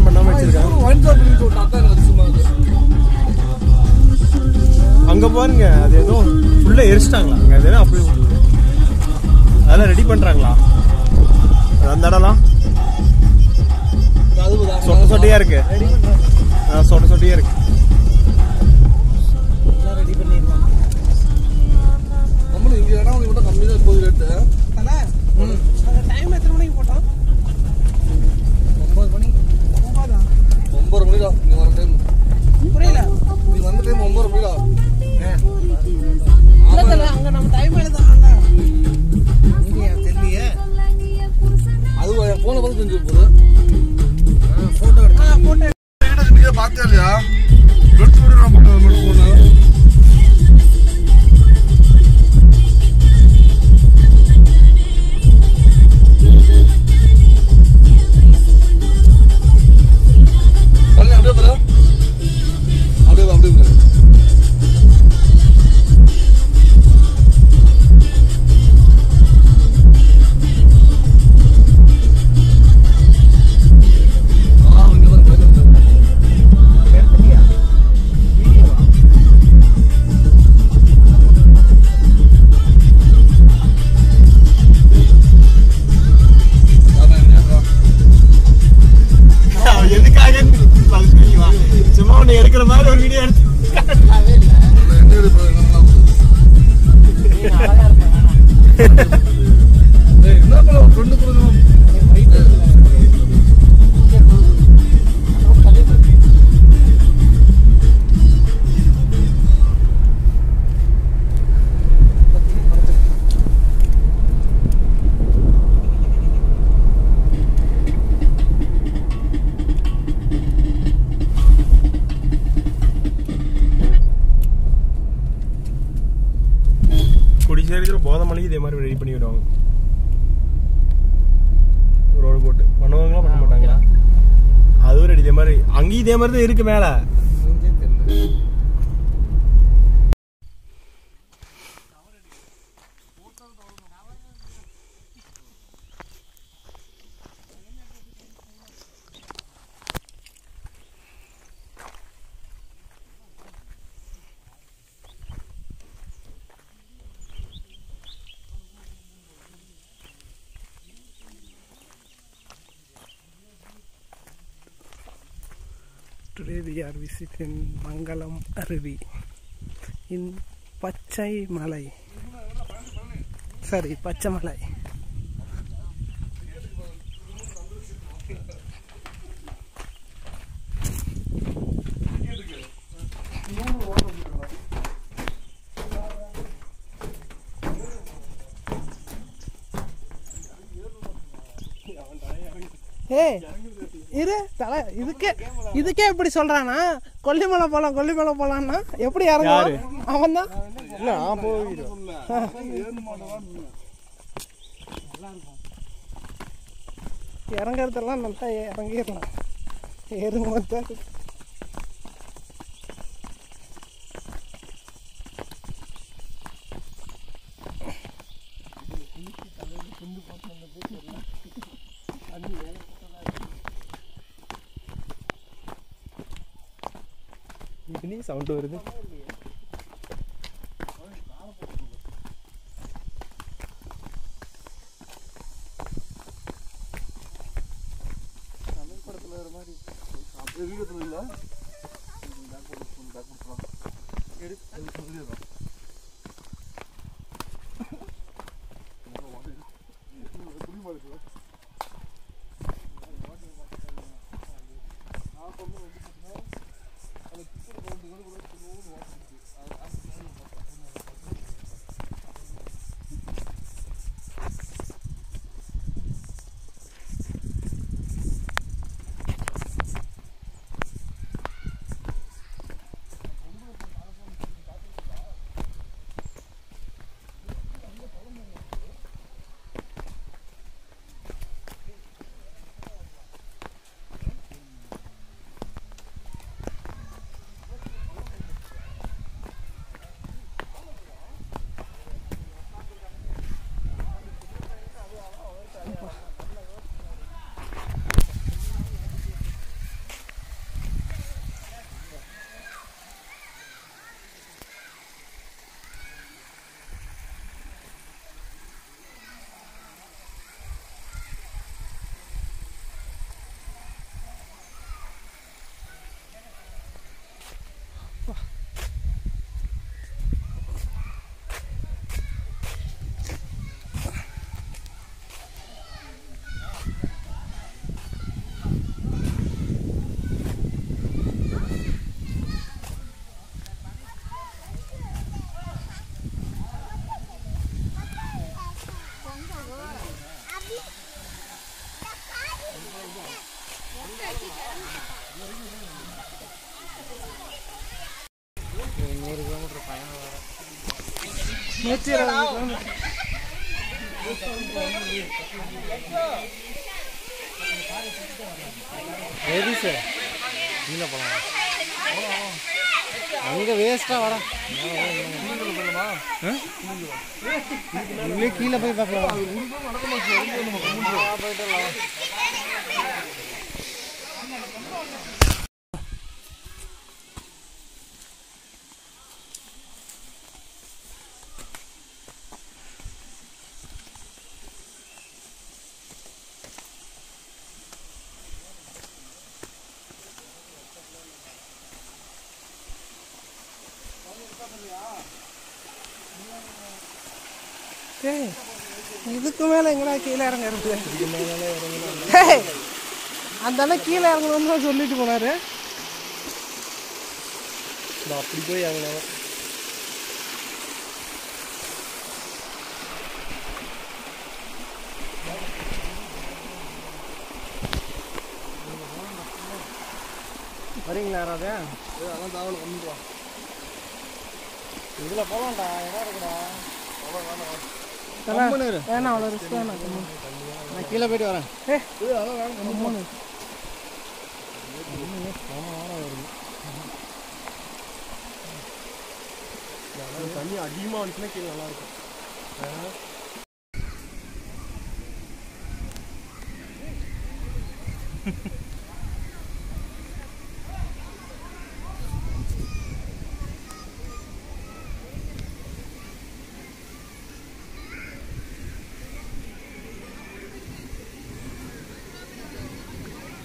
பண்ணாம வச்சிருக்காங்க wine shop இருக்கு ஒரு அதான் எனக்கு அதிசயமா இருக்கு அங்க பாருங்க அது ஏதோ ஃபுல்லா எரிச்சிட்டாங்களா அங்க அது என்ன அப்படி அதெல்லாம் ரெடி பண்றாங்களா அது அந்த இடம்லாம் அது ஒரு சொட்ட சொட்டையா இருக்கு ஆ, சொட்ட சொட்டையா இருக்கு ரெடி பண்ணிடுவாங்க நம்மளும் இங்க இடம் மட்டும் கம்மி தான் இப்போது ரேட்டு டைம் எத்தனை மணிக்கு போட்டோம் ஒன்பது மணி ஒன்பதா ஒன்பது மணி தான் நீ வர டைம் புரியல நீ வந்த டைம் ஒன்பது மணி தான் இல்ல தல, அங்க நம்ம டைம் எழுதணும்ல இங்கேயா தெரியலையே அது என் போன பார்த்து தெரிஞ்சு போகுது போட்டோ எடுத்து போட்டோ நீங்க பார்த்தே இல்லையா எடுத்து விட நான் போட்டேன் மட்டும் போனேன் அப்படியே அப்படியே பாரு. அப்படியே வா, அப்படியே பாரு. ஆ, இங்க பாரு, பாரு, பாரு. எடுத்துட்டியா வீடியோவா அதான் என்ன அவன் எதுக்காக அது தெரியுமா? சும்மா உன்னை எடுக்கிற மாதிரி ஒரு வீடியோ எடுத்து நல்லாவே இல்ல என்ன எடுப்பது நல்லா நீ அழகா இருக்க ஏய், என்ன பண்ண ஒரு ஃப்ரெண்டு கொடுக்கணும் குடிசை இருக்கிற போதை மலைக்கு இதே மாதிரி ரெடி பண்ணி விடுவாங்க ரோடு போட்டு பண்ணுவாங்களா பண்ண மாட்டாங்களா அதுவும் ரெடி இதே மாதிரி அங்கேயும் இதே மாதிரி தான் இருக்கு மேல Today we are visiting Mangalam Aruvi in Pachai Malai. Sorry, Pachamalai. ஏய் இரு தலை இதுக்கே இதுக்கே இப்படி சொல்றானா கொல்லிமலை போலாம் கொல்லிமலை போலான்னா எப்படி யாரு? இறங்குவான் அவன் தான் இல்ல நான் போயிடும் இறங்குறதெல்லாம் நல்லா இறங்கிடலாம் ஏறும்போது தான் இருக்கு. இதுலயும் சவுண்ட் வருது வீடியோ இல்ல நூறு கிலோமீட்டர் பயணம் வேற நூற்றி இருபது கிலோமீட்டர் எது சார் கீழே போகலாம் அங்கே வேஸ்ட்டாக வர உள்ளே கீழே போய் பார்க்கலாம் போயிட்டு வரலாம். ஏய் இதுக்கு மேலே எங்கடா கீழே இறங்குறது ஏய் அந்த அண்ணன் கீழே இறங்கணும்னு தான் சொல்லிட்டு போனாரு இந்த அப்படி போய் அங்கே வரீங்களா யாராவது அதெல்லாம் தாவல் வந்துட்டு வா இதில் போகலாம்டா இடம் இருக்குடா தல, வேணாம் அவ்வளோ ரிஸ்க் வேணாம் கம்முனு. நான் கீழே போயிட்டு வரேன் ஏய் கம்முனு. தண்ணி அதிகமாக வந்துச்சுன்னா கீழே நல்லா இருக்கும்